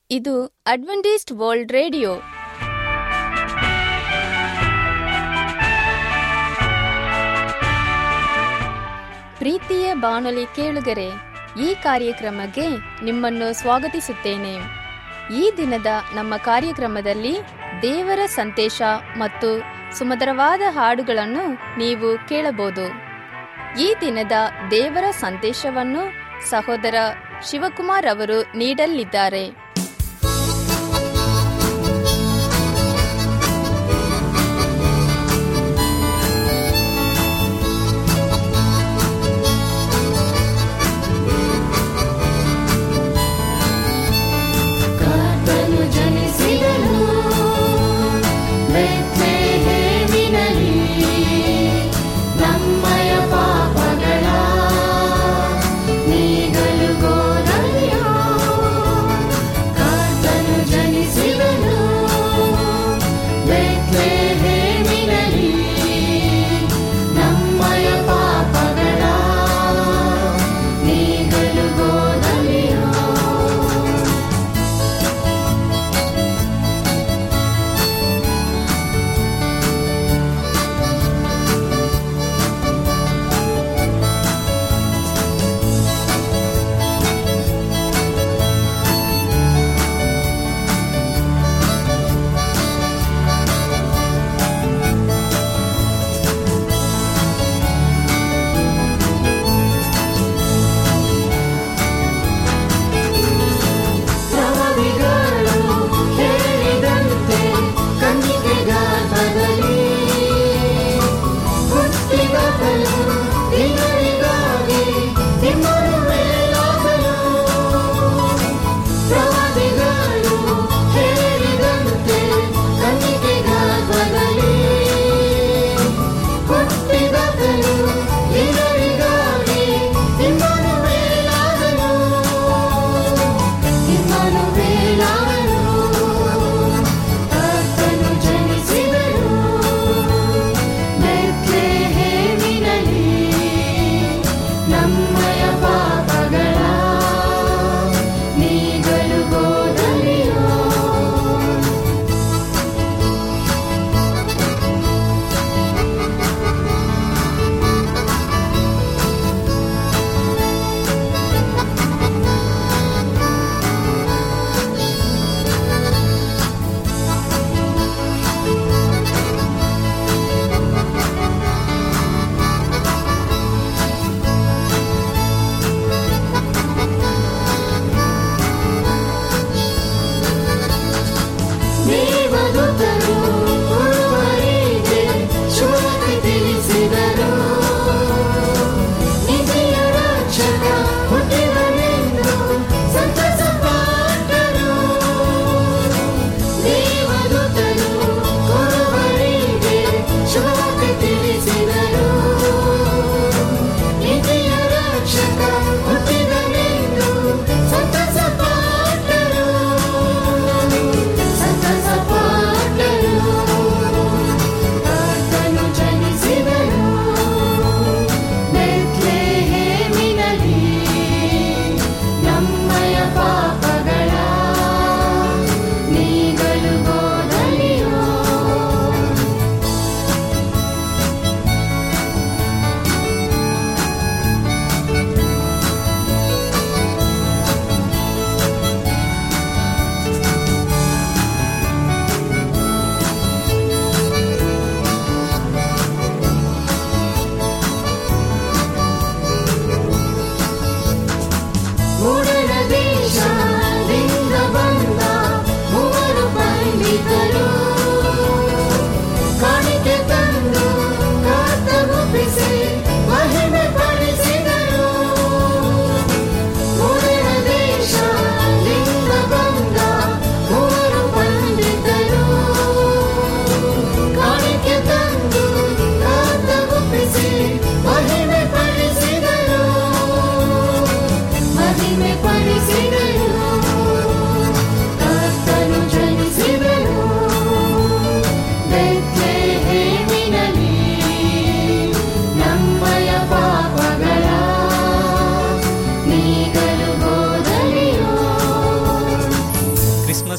ಇದು Adventist world radio ಪ್ರೀತಿಯ ಬಾನುಲಿ ಕೇಳುಗರೆ ಈ ಕಾರ್ಯಕ್ರಮಕ್ಕೆ ನಿಮ್ಮನ್ನು ಸ್ವಾಗತಿಸುತ್ತೇನೆ ಈ ದಿನದ ನಮ್ಮ ಕಾರ್ಯಕ್ರಮದಲ್ಲಿ ದೇವರ ಸಂದೇಶ ಮತ್ತು ಸುಮಧುರವಾದ ಹಾಡುಗಳನ್ನು ನೀವು ಕೇಳಬಹುದು ಈ ದಿನದ ದೇವರ ಸಂದೇಶವನ್ನು ಸಹೋದರ ಶಿವಕುಮಾರ್ ಅವರು ನೀಡಲಿದ್ದಾರೆ ಕರ್ತನು ಜನಿಸಿದನು ಬೆತ್ಲೆಹೇಮಿನಲ್ಲಿ ನಮ್ಮಯ ಪಾಪಗಳ ನೀಗಲು ಗೋದಲಿಯ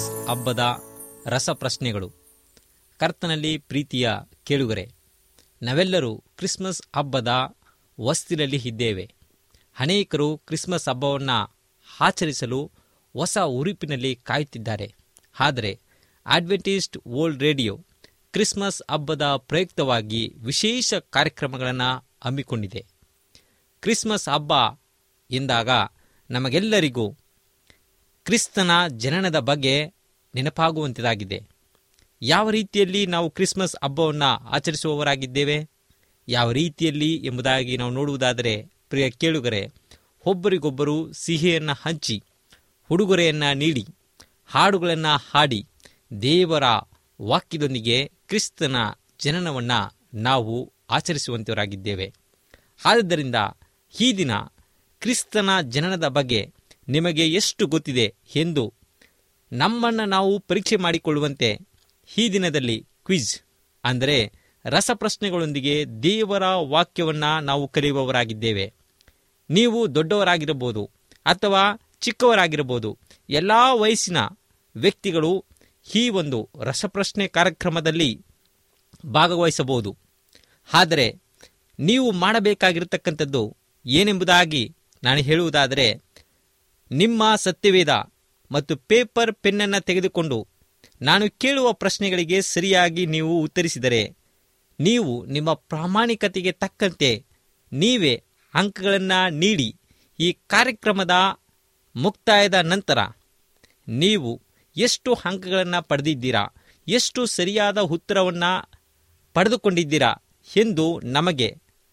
ಕ್ರಿಸ್ಮಸ್ ಹಬ್ಬದ ರಸಪ್ರಶ್ನೆಗಳು ಕರ್ತನಲ್ಲಿ ಪ್ರೀತಿಯ ಕೇಳುಗರೆ ನಾವೆಲ್ಲರೂ ಕ್ರಿಸ್ಮಸ್ ಹಬ್ಬದ ಹೊಸ್ತಿಲಲ್ಲಿ ಇದ್ದೇವೆ ಅನೇಕರು ಕ್ರಿಸ್ಮಸ್ ಹಬ್ಬವನ್ನು ಆಚರಿಸಲು ಹೊಸ ಉರುಪಿನಲ್ಲಿ ಕಾಯುತ್ತಿದ್ದಾರೆ ಆದರೆ ಅಡ್ವೆಂಟಿಸ್ಟ್ ವರ್ಲ್ಡ್ ರೇಡಿಯೋ ಕ್ರಿಸ್ಮಸ್ ಹಬ್ಬದ ಪ್ರಯುಕ್ತವಾಗಿ ವಿಶೇಷ ಕಾರ್ಯಕ್ರಮಗಳನ್ನು ಹಮ್ಮಿಕೊಂಡಿದೆ ಕ್ರಿಸ್ಮಸ್ ಹಬ್ಬ ಎಂದಾಗ ನಮಗೆಲ್ಲರಿಗೂ ಕ್ರಿಸ್ತನ ಜನನದ ಬಗ್ಗೆ ನೆನಪಾಗುವಂಥದ್ದಾಗಿದೆ ಯಾವ ರೀತಿಯಲ್ಲಿ ನಾವು ಕ್ರಿಸ್ಮಸ್ ಹಬ್ಬವನ್ನು ಆಚರಿಸುವವರಾಗಿದ್ದೇವೆ ಯಾವ ರೀತಿಯಲ್ಲಿ ಎಂಬುದಾಗಿ ನಾವು ನೋಡುವುದಾದರೆ ಪ್ರಿಯ ಕೇಳುಗರೆ ಒಬ್ಬರಿಗೊಬ್ಬರು ಸಿಹಿಯನ್ನು ಹಂಚಿ ಉಡುಗೊರೆಯನ್ನು ನೀಡಿ ಹಾಡುಗಳನ್ನು ಹಾಡಿ ದೇವರ ವಾಕ್ಯದೊಂದಿಗೆ ಕ್ರಿಸ್ತನ ಜನನವನ್ನು ನಾವು ಆಚರಿಸುವಂತವರಾಗಿದ್ದೇವೆ ಆದ್ದರಿಂದ ಈ ದಿನ ಕ್ರಿಸ್ತನ ಜನನದ ಬಗ್ಗೆ ನಿಮಗೆ ಎಷ್ಟು ಗೊತ್ತಿದೆ ಎಂದು ನಮ್ಮನ್ನು ನಾವು ಪರೀಕ್ಷೆ ಮಾಡಿಕೊಳ್ಳುವಂತೆ ಈ ದಿನದಲ್ಲಿ ಕ್ವಿಜ್ ಅಂದರೆ ರಸಪ್ರಶ್ನೆಗಳೊಂದಿಗೆ ದೇವರ ವಾಕ್ಯವನ್ನು ನಾವು ಕಲಿಯುವವರಾಗಿದ್ದೇವೆ ನೀವು ದೊಡ್ಡವರಾಗಿರಬಹುದು ಅಥವಾ ಚಿಕ್ಕವರಾಗಿರಬಹುದು ಎಲ್ಲ ವಯಸ್ಸಿನ ವ್ಯಕ್ತಿಗಳು ಈ ಒಂದು ರಸಪ್ರಶ್ನೆ ಕಾರ್ಯಕ್ರಮದಲ್ಲಿ ಭಾಗವಹಿಸಬಹುದು ಆದರೆ ನೀವು ಮಾಡಬೇಕಾಗಿರತಕ್ಕಂಥದ್ದು ಏನೆಂಬುದಾಗಿ ನಾನು ಹೇಳುವುದಾದರೆ ನಿಮ್ಮ ಸತ್ಯವೇದ ಮತ್ತು ಪೇಪರ್ ಪೆನ್ನನ್ನು ತೆಗೆದುಕೊಂಡು ನಾನು ಕೇಳುವ ಪ್ರಶ್ನೆಗಳಿಗೆ ಸರಿಯಾಗಿ ನೀವು ಉತ್ತರಿಸಿದರೆ ನೀವು ನಿಮ್ಮ ಪ್ರಾಮಾಣಿಕತೆಗೆ ತಕ್ಕಂತೆ ನೀವೇ ಅಂಕಗಳನ್ನು ನೀಡಿ ಈ ಕಾರ್ಯಕ್ರಮದ ಮುಕ್ತಾಯದ ನಂತರ ನೀವು ಎಷ್ಟು ಅಂಕಗಳನ್ನು ಪಡೆದಿದ್ದೀರಾ ಎಷ್ಟು ಸರಿಯಾದ ಉತ್ತರವನ್ನು ಪಡೆದುಕೊಂಡಿದ್ದೀರಾ ಎಂದು ನಮಗೆ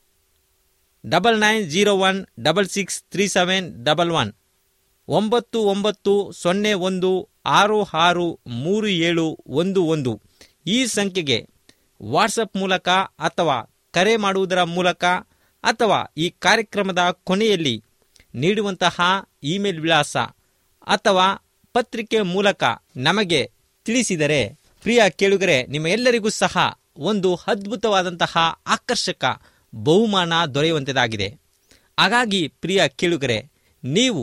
double nine zero one double six three seven double one ಒಂಬತ್ತು ಒಂಬತ್ತು ಸೊನ್ನೆ ಒಂದು ಆರು ಆರು ಮೂರು ಏಳು ಒಂದು ಒಂದು ಈ ಸಂಖ್ಯೆಗೆ ವಾಟ್ಸಪ್ ಮೂಲಕ ಅಥವಾ ಕರೆ ಮಾಡುವುದರ ಮೂಲಕ ಅಥವಾ ಈ ಕಾರ್ಯಕ್ರಮದ ಕೊನೆಯಲ್ಲಿ ನೀಡುವಂತಹ ಇಮೇಲ್ ವಿಳಾಸ ಅಥವಾ ಪತ್ರಿಕೆ ಮೂಲಕ ನಮಗೆ ತಿಳಿಸಿದರೆ ಪ್ರಿಯ ಕೇಳುಗರೆ ನಿಮ್ಮ ಎಲ್ಲರಿಗೂ ಸಹ ಒಂದು ಅದ್ಭುತವಾದಂತಹ ಆಕರ್ಷಕ ಬಹುಮಾನ ದೊರೆಯುವಂಥದ್ದಾಗಿದೆ ಹಾಗಾಗಿ ಪ್ರಿಯ ಕೇಳುಗರೆ ನೀವು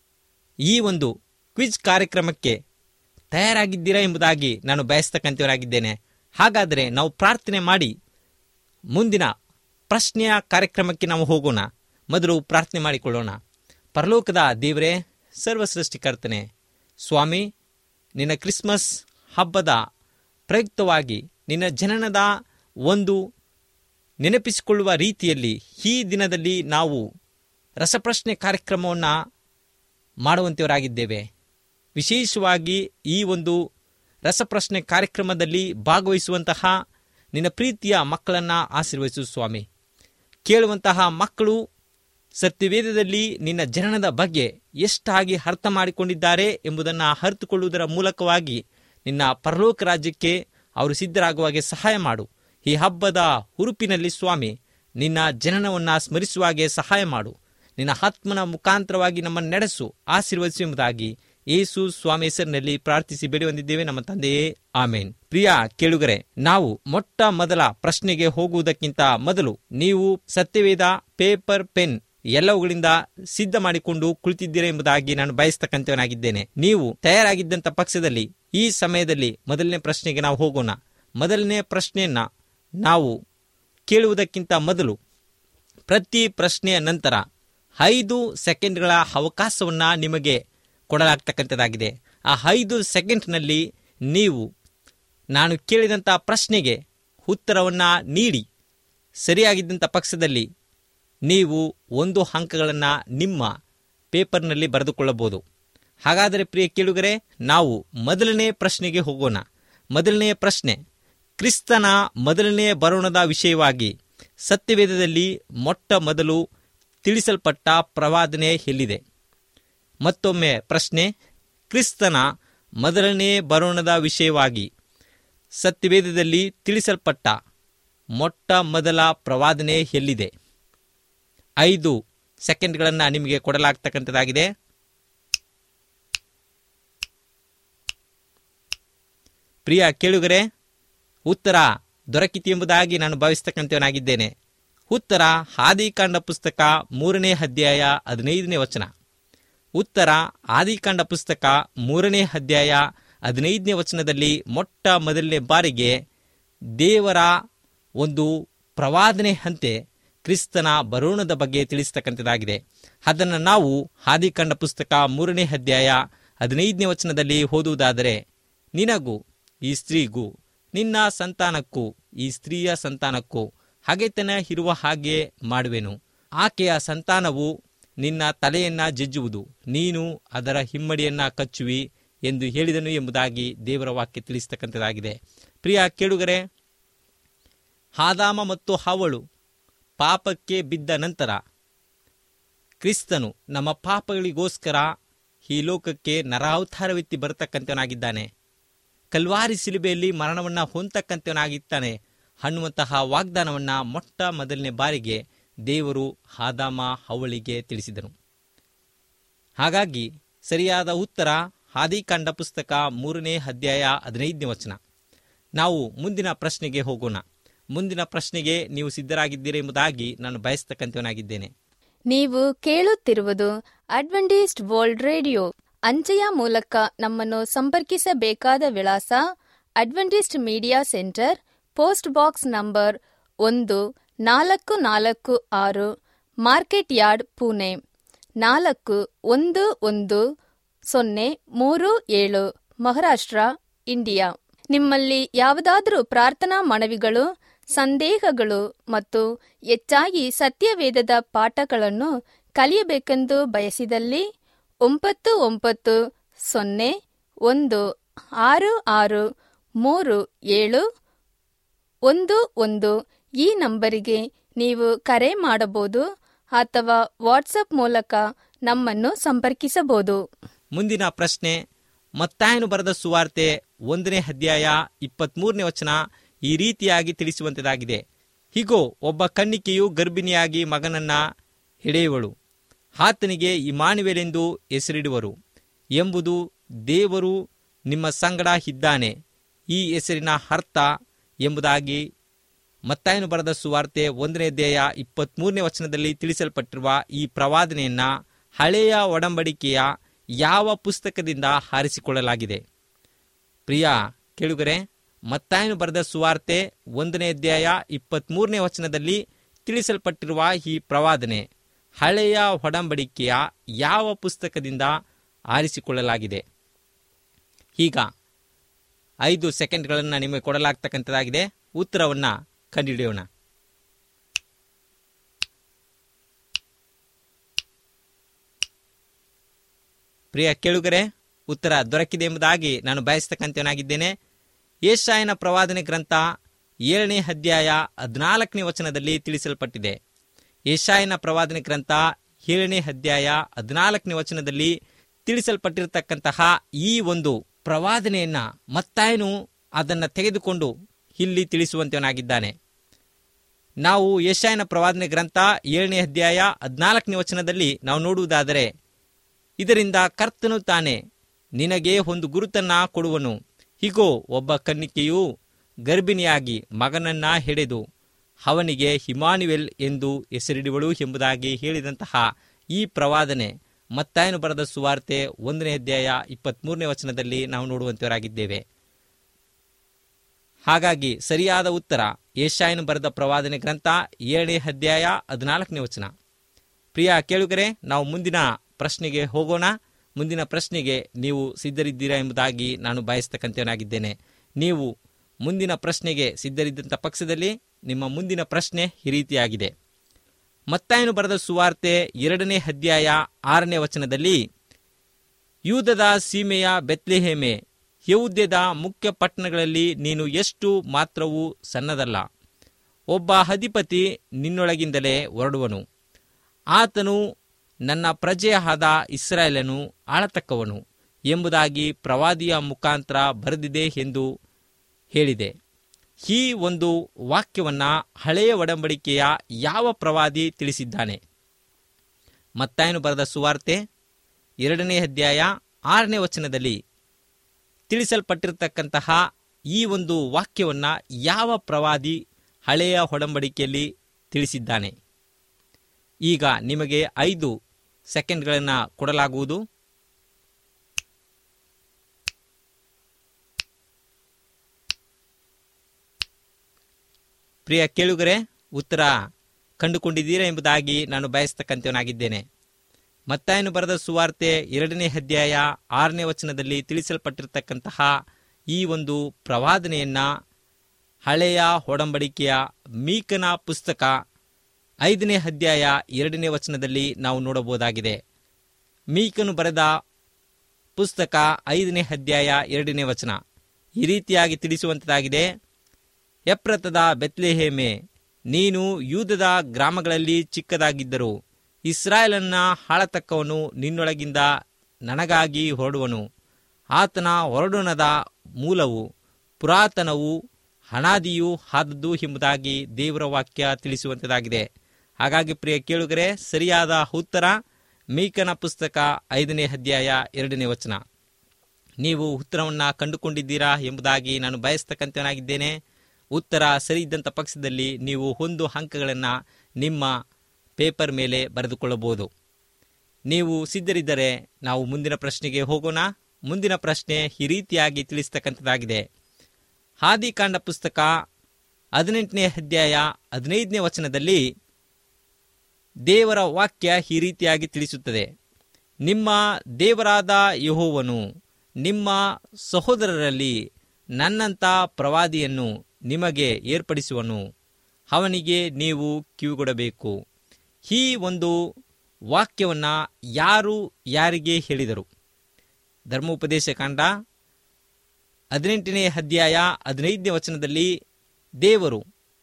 ಈ ಒಂದು ಕ್ವಿಜ್ ಕಾರ್ಯಕ್ರಮಕ್ಕೆ ತಯಾರಾಗಿದ್ದೀರಾ ಎಂಬುದಾಗಿ ನಾನು ಬಯಸ್ತಕ್ಕಂಥವರಾಗಿದ್ದೇನೆ ಹಾಗಾದರೆ ನಾವು ಪ್ರಾರ್ಥನೆ ಮಾಡಿ ಮುಂದಿನ ಪ್ರಶ್ನೆಯ ಕಾರ್ಯಕ್ರಮಕ್ಕೆ ನಾವು ಹೋಗೋಣ ಮೊದಲು ಪ್ರಾರ್ಥನೆ ಮಾಡಿಕೊಳ್ಳೋಣ ಪರಲೋಕದ ದೇವರೇ ಸರ್ವ ಸೃಷ್ಟಿಕರ್ತನೆ ಸ್ವಾಮಿ ನಿನ್ನ ಕ್ರಿಸ್ಮಸ್ ಹಬ್ಬದ ಪ್ರಯುಕ್ತವಾಗಿ ನಿನ್ನ ಜನನದ ಒಂದು ನೆನಪಿಸಿಕೊಳ್ಳುವ ರೀತಿಯಲ್ಲಿ ಈ ದಿನದಲ್ಲಿ ನಾವು ರಸಪ್ರಶ್ನೆ ಕಾರ್ಯಕ್ರಮವನ್ನು ಮಾಡುವಂಥವರಾಗಿದ್ದೇವೆ ವಿಶೇಷವಾಗಿ ಈ ಒಂದು ರಸಪ್ರಶ್ನೆ ಕಾರ್ಯಕ್ರಮದಲ್ಲಿ ಭಾಗವಹಿಸುವಂತಹ ನಿನ್ನ ಪ್ರೀತಿಯ ಮಕ್ಕಳನ್ನು ಆಶೀರ್ವದಿಸು ಸ್ವಾಮಿ ಕೇಳುವಂತಹ ಮಕ್ಕಳು ಸತ್ಯವೇದದಲ್ಲಿ ನಿನ್ನ ಜನನದ ಬಗ್ಗೆ ಎಷ್ಟಾಗಿ ಅರ್ಥ ಮಾಡಿಕೊಂಡಿದ್ದಾರೆ ಎಂಬುದನ್ನು ಅರಿತುಕೊಳ್ಳುವುದರ ಮೂಲಕವಾಗಿ ನಿನ್ನ ಪರಲೋಕ ರಾಜ್ಯಕ್ಕೆ ಅವರು ಸಿದ್ಧರಾಗುವಾಗೆ ಸಹಾಯ ಮಾಡು ಈ ಹಬ್ಬದ ಹುರುಪಿನಲ್ಲಿ ಸ್ವಾಮಿ ನಿನ್ನ ಜನನವನ್ನು ಸ್ಮರಿಸುವಾಗೆ ಸಹಾಯ ಮಾಡು ನಿನ್ನ ಆತ್ಮನ ಮುಖಾಂತರವಾಗಿ ನಮ್ಮನ್ನು ನಡೆಸು ಆಶೀರ್ವದಿಸು ಎಂಬುದಾಗಿ ಯೇಸು ಸ್ವಾಮಿ ಹೆಸರಿನಲ್ಲಿ ಪ್ರಾರ್ಥಿಸಿ ಬೇಡಿ ಹೊಂದಿದ್ದೇವೆ ನಮ್ಮ ತಂದೆಯೇ ಆಮೇನ್ ಪ್ರಿಯ ಕೇಳುಗರೆ ನಾವು ಮೊಟ್ಟ ಮೊದಲ ಪ್ರಶ್ನೆಗೆ ಹೋಗುವುದಕ್ಕಿಂತ ಮೊದಲು ನೀವು ಸತ್ಯವೇದ ಪೇಪರ್ ಪೆನ್ ಎಲ್ಲವುಗಳಿಂದ ಸಿದ್ಧ ಮಾಡಿಕೊಂಡು ಕುಳಿತಿದ್ದೀರಾ ಎಂಬುದಾಗಿ ನಾನು ಬಯಸ್ತಕ್ಕಂಥವನಾಗಿದ್ದೇನೆ ನೀವು ತಯಾರಾಗಿದ್ದಂಥ ಪಕ್ಷದಲ್ಲಿ ಈ ಸಮಯದಲ್ಲಿ ಮೊದಲನೇ ಪ್ರಶ್ನೆಗೆ ನಾವು ಹೋಗೋಣ ಮೊದಲನೇ ಪ್ರಶ್ನೆಯನ್ನ ನಾವು ಕೇಳುವುದಕ್ಕಿಂತ ಮೊದಲು ಪ್ರತಿ ಪ್ರಶ್ನೆಯ ನಂತರ ಐದು ಸೆಕೆಂಡ್ಗಳ ಅವಕಾಶವನ್ನು ನಿಮಗೆ ಕೊಡಲಾಗ್ತಕ್ಕಂಥದ್ದಾಗಿದೆ ಆ ಐದು ಸೆಕೆಂಡ್ನಲ್ಲಿ ನೀವು ನಾನು ಕೇಳಿದಂಥ ಪ್ರಶ್ನೆಗೆ ಉತ್ತರವನ್ನು ನೀಡಿ ಸರಿಯಾಗಿದ್ದಂಥ ಪಕ್ಷದಲ್ಲಿ ನೀವು ಒಂದು ಅಂಕಗಳನ್ನು ನಿಮ್ಮ ಪೇಪರ್ನಲ್ಲಿ ಬರೆದುಕೊಳ್ಳಬಹುದು ಹಾಗಾದರೆ ಪ್ರಿಯ ಕೇಳುಗರೆ ನಾವು ಮೊದಲನೇ ಪ್ರಶ್ನೆಗೆ ಹೋಗೋಣ ಮೊದಲನೆಯ ಪ್ರಶ್ನೆ ಕ್ರಿಸ್ತನ ಮೊದಲನೆಯ ಬರೋಣದ ವಿಷಯವಾಗಿ ಸತ್ಯವೇದದಲ್ಲಿ ಮೊಟ್ಟ ಮೊದಲು ತಿಳಿಸಲ್ಪಟ್ಟ ಪ್ರವಾದನೆ ಎಲ್ಲಿದೆ ಮತ್ತೊಮ್ಮೆ ಪ್ರಶ್ನೆ ಕ್ರಿಸ್ತನ ಮೊದಲನೇ ಬರೋಣದ ವಿಷಯವಾಗಿ ಸತ್ಯವೇದದಲ್ಲಿ ತಿಳಿಸಲ್ಪಟ್ಟ ಮೊಟ್ಟ ಮೊದಲ ಪ್ರವಾದನೆ ಎಲ್ಲಿದೆ ಐದು ಸೆಕೆಂಡ್ಗಳನ್ನು ನಿಮಗೆ ಕೊಡಲಾಗ್ತಕ್ಕಂಥದ್ದಾಗಿದೆ ಪ್ರಿಯ ಕೇಳುಗರೆ ಉತ್ತರ ದೊರಕಿತು ಎಂಬುದಾಗಿ ನಾನು ಭಾವಿಸ್ತಕ್ಕಂಥವನಾಗಿದ್ದೇನೆ ಉತ್ತರ ಆದಿಕಾಂಡ ಪುಸ್ತಕ ಮೂರನೇ ಅಧ್ಯಾಯ ಹದಿನೈದನೇ ವಚನ ಉತ್ತರ ಆದಿಕಾಂಡ ಪುಸ್ತಕ ಮೂರನೇ ಅಧ್ಯಾಯ ಹದಿನೈದನೇ ವಚನದಲ್ಲಿ ಮೊಟ್ಟ ಮೊದಲನೇ ಬಾರಿಗೆ ದೇವರ ಒಂದು ಪ್ರವಾದನೆ ಹಂತೆ ಕ್ರಿಸ್ತನ ಬರೋಣದ ಬಗ್ಗೆ ತಿಳಿಸ್ತಕ್ಕಂಥದ್ದಾಗಿದೆ ಅದನ್ನು ನಾವು ಹಾದಿಕಂಡ ಪುಸ್ತಕ ಮೂರನೇ ಅಧ್ಯಾಯ ಹದಿನೈದನೇ ವಚನದಲ್ಲಿ ಓದುವುದಾದರೆ ನಿನಗೂ ಈ ಸ್ತ್ರೀಗೂ ನಿನ್ನ ಸಂತಾನಕ್ಕೂ ಈ ಸ್ತ್ರೀಯ ಸಂತಾನಕ್ಕೂ ಹಗೆತನ ಇರುವ ಹಾಗೆ ಮಾಡುವೆನು ಆಕೆಯ ಸಂತಾನವು ನಿನ್ನ ತಲೆಯನ್ನ ಜಜ್ಜುವುದು ನೀನು ಅದರ ಹಿಮ್ಮಡಿಯನ್ನ ಕಚ್ಚುವಿ ಎಂದು ಹೇಳಿದನು ಎಂಬುದಾಗಿ ದೇವರ ವಾಕ್ಯ ತಿಳಿಸ್ತಕ್ಕಂಥದ್ದಾಗಿದೆ ಪ್ರಿಯ ಕೇಳುಗರೆ ಹಾದಾಮ ಮತ್ತು ಹಾವಳು ಪಾಪಕ್ಕೆ ಬಿದ್ದ ನಂತರ ಕ್ರಿಸ್ತನು ನಮ್ಮ ಪಾಪಗಳಿಗೋಸ್ಕರ ಈ ಲೋಕಕ್ಕೆ ನರಾವತಾರವೆತ್ತಿ ಬರತಕ್ಕಂಥವನಾಗಿದ್ದಾನೆ ಕಲ್ವಾರಿ ಶಿಲುಬೆಯಲ್ಲಿ ಮರಣವನ್ನ ಹೊಂದತಕ್ಕಂಥವನಾಗಿದ್ದಾನೆ ಅನ್ನುವಂತಹ ವಾಗ್ದಾನವನ್ನ ಮೊಟ್ಟ ಮೊದಲನೇ ಬಾರಿಗೆ ದೇವರು ಹಾದಾಮ ಹವಳಿಗೆ ತಿಳಿಸಿದನು ಹಾಗಾಗಿ ಸರಿಯಾದ ಉತ್ತರ ಆದಿಕಾಂಡ ಪುಸ್ತಕ ಮೂರನೇ ಅಧ್ಯಾಯ ಹದಿನೈದನೇ ವಚನ ನಾವು ಮುಂದಿನ ಪ್ರಶ್ನೆಗೆ ಹೋಗೋಣ ಮುಂದಿನ ಪ್ರಶ್ನೆಗೆ ನೀವು ಸಿದ್ಧರಾಗಿದ್ದೀರಿ ಎಂಬುದಾಗಿ ನಾನು ಬಯಸ್ತಕ್ಕಂಥವನಾಗಿದ್ದೇನೆ ನೀವು ಕೇಳುತ್ತಿರುವುದು ಅಡ್ವೆಂಟಿಸ್ಟ್ ವರ್ಲ್ಡ್ ರೇಡಿಯೋ ಅಂಚೆಯ ಮೂಲಕ ನಮ್ಮನ್ನು ಸಂಪರ್ಕಿಸಬೇಕಾದ ವಿಳಾಸ Adventist media centre post box number ಒಂದು ನಾಲ್ಕು ನಾಲ್ಕು ಆರು ಮಾರ್ಕೆಟ್ ಯಾರ್ಡ್ ಪುಣೆ ನಾಲ್ಕು ಒಂದು ಒಂದು ಸೊನ್ನೆ ಮೂರು ಏಳು ಮಹಾರಾಷ್ಟ್ರ ಇಂಡಿಯಾ ನಿಮ್ಮಲ್ಲಿ ಯಾವುದಾದರೂ ಪ್ರಾರ್ಥನಾ ಮನವಿಗಳು ಸಂದೇಹಗಳು ಮತ್ತು ಹೆಚ್ಚಾಗಿ ಸತ್ಯವೇದದ ಪಾಠಗಳನ್ನು ಕಲಿಯಬೇಕೆಂದು ಬಯಸಿದಲ್ಲಿ ಒಂಬತ್ತು ಒಂಬತ್ತು ಸೊನ್ನೆ ಒಂದು ಆರು ಆರು ಮೂರು ಏಳು ಒಂದು ಒಂದು ಈ ನಂಬರಿಗೆ ನೀವು ಕರೆ ಮಾಡಬಹುದು ಅಥವಾ ವಾಟ್ಸಪ್ ಮೂಲಕ ನಮ್ಮನ್ನು ಸಂಪರ್ಕಿಸಬಹುದು ಮುಂದಿನ ಪ್ರಶ್ನೆ ಮತ್ತಾಯನು ಬರೆದ ಸುವಾರ್ತೆ ಒಂದನೇ ಅಧ್ಯಾಯ ಇಪ್ಪತ್ಮೂರನೇ ವಚನ ಈ ರೀತಿಯಾಗಿ ತಿಳಿಸುವಂತದಾಗಿದೆ ಹೀಗೋ ಒಬ್ಬ ಕನ್ನಿಕೆಯು ಗರ್ಭಿಣಿಯಾಗಿ ಮಗನನ್ನ ಹಿಡಿಯುವಳು ಆತನಿಗೆ ಇಮಾನುವೆಲೆಂದು ಹೆಸರಿಡುವರು ಎಂಬುದು ದೇವರು ನಿಮ್ಮ ಸಂಗಡ ಇದ್ದಾನೆ ಈ ಹೆಸರಿನ ಅರ್ಥ ಎಂಬುದಾಗಿ ಮತ್ತಾಯನು ಬರೆದ ಸುವಾರ್ತೆ ಒಂದನೇ ಅಧ್ಯಾಯ ಇಪ್ಪತ್ಮೂರನೇ ವಚನದಲ್ಲಿ ತಿಳಿಸಲ್ಪಟ್ಟಿರುವ ಈ ಪ್ರವಾದನೆಯನ್ನ ಹಳೆಯ ಒಡಂಬಡಿಕೆಯ ಯಾವ ಪುಸ್ತಕದಿಂದ ಆರಿಸಿಕೊಳ್ಳಲಾಗಿದೆ ಪ್ರಿಯ ಕೇಳುಗರೆ ಮತ್ತಾಯನು ಬರೆದ ಸುವಾರ್ತೆ ಒಂದನೇ ಅಧ್ಯಾಯ ಇಪ್ಪತ್ಮೂರನೇ ವಚನದಲ್ಲಿ ತಿಳಿಸಲ್ಪಟ್ಟಿರುವ ಈ ಪ್ರವಾದನೆ ಹಳೆಯ ಒಡಂಬಡಿಕೆಯ ಯಾವ ಪುಸ್ತಕದಿಂದ ಆರಿಸಿಕೊಳ್ಳಲಾಗಿದೆ ಈಗ ಐದು ಸೆಕೆಂಡ್ಗಳನ್ನು ನಿಮಗೆ ಕೊಡಲಾಗ್ತಕ್ಕಂಥದ್ದಾಗಿದೆ ಉತ್ತರವನ್ನು ಕಂಡುಹಿಡಿಯೋಣ ಪ್ರಿಯ ಕೇಳುಗರೆ ಉತ್ತರ ದೊರಕಿದೆ ಎಂಬುದಾಗಿ ನಾನು ಬಯಸ್ತಕ್ಕಂಥವನಾಗಿದ್ದೇನೆ ಏಷಾಯನ ಪ್ರವಾದನೆ ಗ್ರಂಥ ಏಳನೇ ಅಧ್ಯಾಯ ಹದಿನಾಲ್ಕನೇ ವಚನದಲ್ಲಿ ತಿಳಿಸಲ್ಪಟ್ಟಿದೆ ಏಷಾಯನ ಪ್ರವಾದನೆ ಗ್ರಂಥ ಏಳನೇ ಅಧ್ಯಾಯ ಹದಿನಾಲ್ಕನೇ ವಚನದಲ್ಲಿ ತಿಳಿಸಲ್ಪಟ್ಟಿರತಕ್ಕಂತಹ ಈ ಒಂದು ಪ್ರವಾದನೆಯನ್ನ ಮತ್ತಾಯನು ಅದನ್ನು ತೆಗೆದುಕೊಂಡು ಇಲ್ಲಿ ತಿಳಿಸುವಂತವನಾಗಿದ್ದಾನೆ ನಾವು ಯಶಾಯನ ಪ್ರವಾದನೆ ಗ್ರಂಥ ಏಳನೇ ಅಧ್ಯಾಯ ಹದಿನಾಲ್ಕನೇ ವಚನದಲ್ಲಿ ನಾವು ನೋಡುವುದಾದರೆ ಇದರಿಂದ ಕರ್ತನು ತಾನೆ ನಿನಗೆ ಒಂದು ಗುರುತನ್ನ ಕೊಡುವನು ಹೀಗೋ ಒಬ್ಬ ಕನ್ನಿಕೆಯು ಗರ್ಭಿಣಿಯಾಗಿ ಮಗನನ್ನ ಹೆಡೆದು ಅವನಿಗೆ ಹಿಮಾನುವೆಲ್ ಎಂದು ಹೆಸರಿಡುವಳು ಎಂಬುದಾಗಿ ಹೇಳಿದಂತಹ ಈ ಪ್ರವಾದನೆ ಮತ್ತಾಯನು ಬರೆದ ಸುವಾರ್ತೆ ಒಂದನೇ ಅಧ್ಯಾಯ ಇಪ್ಪತ್ಮೂರನೇ ವಚನದಲ್ಲಿ ನಾವು ನೋಡುವಂತವರಾಗಿದ್ದೇವೆ ಹಾಗಾಗಿ ಸರಿಯಾದ ಉತ್ತರ ಏಷಾಯನು ಬರೆದ ಪ್ರವಾದನೆ ಗ್ರಂಥ ಏಳನೇ ಅಧ್ಯಾಯ ಹದಿನಾಲ್ಕನೇ ವಚನ ಪ್ರಿಯ ಕೇಳುಗರೆ ನಾವು ಮುಂದಿನ ಪ್ರಶ್ನೆಗೆ ಹೋಗೋಣ ಮುಂದಿನ ಪ್ರಶ್ನೆಗೆ ನೀವು ಸಿದ್ಧರಿದ್ದೀರಾ ಎಂಬುದಾಗಿ ನಾನು ಬಯಸ್ತಕ್ಕಂಥವನಾಗಿದ್ದೇನೆ ನೀವು ಮುಂದಿನ ಪ್ರಶ್ನೆಗೆ ಸಿದ್ಧರಿದ್ದಂಥ ಪಕ್ಷದಲ್ಲಿ ನಿಮ್ಮ ಮುಂದಿನ ಪ್ರಶ್ನೆ ಈ ರೀತಿಯಾಗಿದೆ ಮತ್ತಾಯನು ಬರೆದ ಸುವಾರ್ತೆ ಎರಡನೇ ಅಧ್ಯಾಯ ಆರನೇ ವಚನದಲ್ಲಿ ಯೂದದ ಸೀಮೆಯ ಬೆತ್ಲೆಹೇಮೆ ಯೌದ್ಯದ ಮುಖ್ಯ ಪಟ್ಟಣಗಳಲ್ಲಿ ನೀನು ಎಷ್ಟು ಮಾತ್ರವೂ ಸಣ್ಣದಲ್ಲ ಒಬ್ಬ ಅಧಿಪತಿ ನಿನ್ನೊಳಗಿಂದಲೇ ಹೊರಡುವನು ಆತನು ನನ್ನ ಪ್ರಜೆಯಾದ ಇಸ್ರಾಯೇಲನು ಆಳತಕ್ಕವನು ಎಂಬುದಾಗಿ ಪ್ರವಾದಿಯ ಮುಖಾಂತರ ಬರೆದಿದೆ ಎಂದು ಹೇಳಿದೆ ಈ ಒಂದು ವಾಕ್ಯವನ್ನ ಹಳೆಯ ಒಡಂಬಡಿಕೆಯ ಯಾವ ಪ್ರವಾದಿ ತಿಳಿಸಿದ್ದಾನೆ ಮತ್ತಾಯನು ಬರೆದ ಸುವಾರ್ತೆ ಎರಡನೇ ಅಧ್ಯಾಯ ಆರನೇ ವಚನದಲ್ಲಿ ತಿಳಿಸಲ್ಪಟ್ಟಿರತಕ್ಕಂತಹ ಈ ಒಂದು ವಾಕ್ಯವನ್ನ ಯಾವ ಪ್ರವಾದಿ ಹಳೆಯ ಒಡಂಬಡಿಕೆಯಲ್ಲಿ ತಿಳಿಸಿದ್ದಾನೆ ಈಗ ನಿಮಗೆ ಐದು ಸೆಕೆಂಡ್ಗಳನ್ನು ಕೊಡಲಾಗುವುದು ಪ್ರಿಯ ಕೇಳುಗರೆ ಉತ್ತರ ಕಂಡುಕೊಂಡಿದ್ದೀರಾ ಎಂಬುದಾಗಿ ನಾನು ಬಯಸ್ತಕ್ಕಂಥವನಾಗಿದ್ದೇನೆ ಮತ್ತಾಯನು ಬರೆದ ಸುವಾರ್ತೆ ಎರಡನೇ ಅಧ್ಯಾಯ ಆರನೇ ವಚನದಲ್ಲಿ ತಿಳಿಸಲ್ಪಟ್ಟಿರತಕ್ಕಂತಹ ಈ ಒಂದು ಪ್ರವಾದನೆಯನ್ನ ಹಳೆಯ ಒಡಂಬಡಿಕೆಯ ಮೀಕನ ಪುಸ್ತಕ ಐದನೇ ಅಧ್ಯಾಯ ಎರಡನೇ ವಚನದಲ್ಲಿ ನಾವು ನೋಡಬಹುದಾಗಿದೆ ಮೀಕನು ಬರೆದ ಪುಸ್ತಕ ಐದನೇ ಅಧ್ಯಾಯ ಎರಡನೇ ವಚನ ಈ ರೀತಿಯಾಗಿ ತಿಳಿಸುವಂತದಾಗಿದೆ ಎಪ್ರತದ ಬೆತ್ಲೆಹೇಮೆ ನೀನು ಯೂದದ ಗ್ರಾಮಗಳಲ್ಲಿ ಚಿಕ್ಕದಾಗಿದ್ದರು ಇಸ್ರಾಯೇಲನ್ನ ಆಳತಕ್ಕವನು ನಿನ್ನೊಳಗಿಂದ ನನಗಾಗಿ ಹೊರಡುವನು ಆತನ ಹೊರಡುನದ ಮೂಲವು ಪುರಾತನವು ಹಣಾದಿಯೂ ಆದದ್ದು ಎಂಬುದಾಗಿ ದೇವರ ವಾಕ್ಯ ತಿಳಿಸುವಂತದಾಗಿದೆ ಹಾಗಾಗಿ ಪ್ರಿಯ ಕೇಳುಗರೆ ಸರಿಯಾದ ಉತ್ತರ ಮೀಕನ ಪುಸ್ತಕ ಐದನೇ ಅಧ್ಯಾಯ ಎರಡನೇ ವಚನ ನೀವು ಉತ್ತರವನ್ನು ಕಂಡುಕೊಂಡಿದ್ದೀರಾ ಎಂಬುದಾಗಿ ನಾನು ಬಯಸ್ತಕ್ಕಂಥವನಾಗಿದ್ದೇನೆ ಉತ್ತರ ಸರಿ ಇದ್ದಂಥ ಪಕ್ಷದಲ್ಲಿ ನೀವು ಒಂದು ಅಂಕಗಳನ್ನು ನಿಮ್ಮ ಪೇಪರ್ ಮೇಲೆ ಬರೆದುಕೊಳ್ಳಬಹುದು ನೀವು ಸಿದ್ಧರಿದ್ದರೆ ನಾವು ಮುಂದಿನ ಪ್ರಶ್ನೆಗೆ ಹೋಗೋಣ ಮುಂದಿನ ಪ್ರಶ್ನೆ ಈ ರೀತಿಯಾಗಿ ತಿಳಿಸ್ತಕ್ಕಂಥದ್ದಾಗಿದೆ ಆದಿಕಾಂಡ ಪುಸ್ತಕ ಹದಿನೆಂಟನೇ ಅಧ್ಯಾಯ ಹದಿನೈದನೇ ವಚನದಲ್ಲಿ ದೇವರ ವಾಕ್ಯ ಈ ರೀತಿಯಾಗಿ ತಿಳಿಸುತ್ತದೆ ನಿಮ್ಮ ದೇವರಾದ ಯಹೋವನು ನಿಮ್ಮ ಸಹೋದರರಲ್ಲಿ ನನ್ನಂಥ ಪ್ರವಾದಿಯನ್ನು ನಿಮಗೆ ಏರ್ಪಡಿಸುವನು ಅವನಿಗೆ ನೀವು ಕಿವಿಗೊಡಬೇಕು ಈ ಒಂದು ವಾಕ್ಯವನ್ನು ಯಾರು ಯಾರಿಗೆ ಹೇಳಿದರು ಧರ್ಮೋಪದೇಶ ಕಾಂಡ ಹದಿನೆಂಟನೇ ಅಧ್ಯಾಯ ಹದಿನೈದನೇ ವಚನದಲ್ಲಿ ದೇವರು